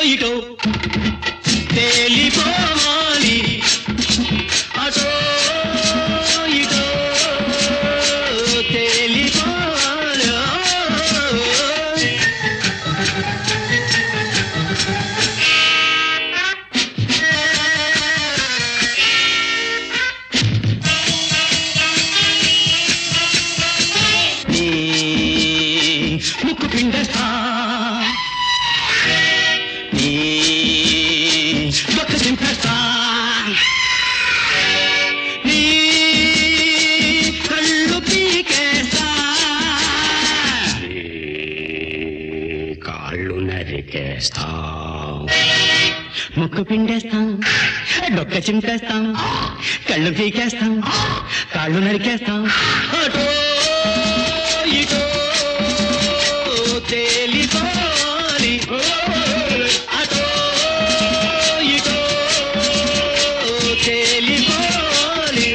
ఇటో తేలిపోవాలి అటో ఇటో తేలిపోవాలి నీ ముక్కు పిండేస్తా నీ బొక్క చింపేస్తా నీ కళ్ళు పీకేస్తా నీ కాళ్ళు నరికేస్తా ముక్కు పిండేస్తాం డొక్క చింపేస్తాం కళ్ళు పీకేస్తాం కాళ్ళు నరికేస్తాం అటో ఇటో తేలిపోలి అటో ఇటో తేలిపోలి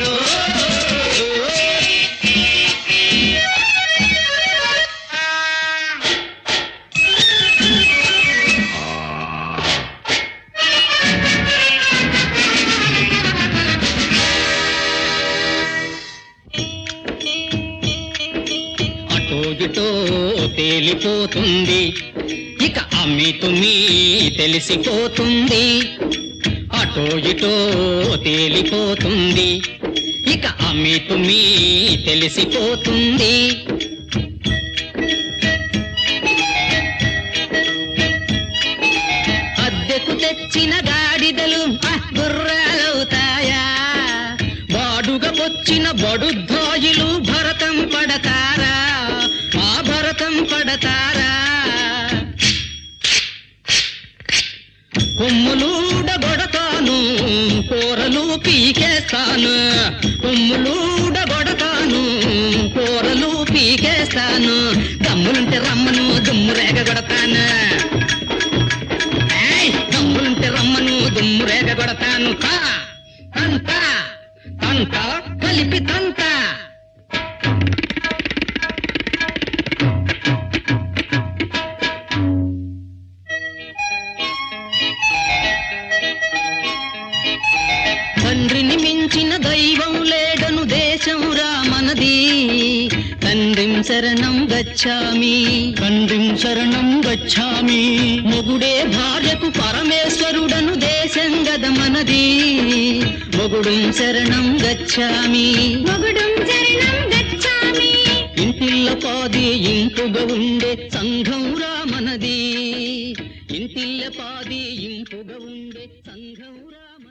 అటో ఇటో తేలిపోతుంది ఇక అమ్మి తుమ్మి తెలిసిపోతుంది అటో ఇటో తేలిపోతుంది ఇక అమ్మి తుమ్మి తెలిసిపోతుంది అద్దెకు తెచ్చిన గాడిదలు ఆ, గుర్రాలవుతాయా బాడుగా వచ్చిన బడుద్దాయిలు భరతం పడతారా ఆ భరతం పడతారా కొమ్ములూడగొడతాను కూరలు పీకేస్తాను కొమ్ములూడగొడతాను కూరలు పీకేస్తాను దమ్ములుంటే రమ్మను దుమ్ము రేగగొడతాను ఏయ్, దమ్ములుంటే రమ్మను దుమ్ము రేగగొడతాను తా తంత తంత కలిపి తంత తండ్రిని మించిన దైవం లేడను దేశం రామనది తండ్రిం శరణం గచ్చామి తండ్రిం శరణం గచ్చామి మొగుడే భార్యకు పరమేశ్వరుడను దేశం గదమనది మొగుడుం శరణం గచ్చామి మొగుడుం చరణం గచ్చామి ఇంటిల్ల పాది ఇంపుగా ఉండే సంఘం రామనది ఇంటిల్ల పాది ఇంపుగా ఉండే సంఘం రామనది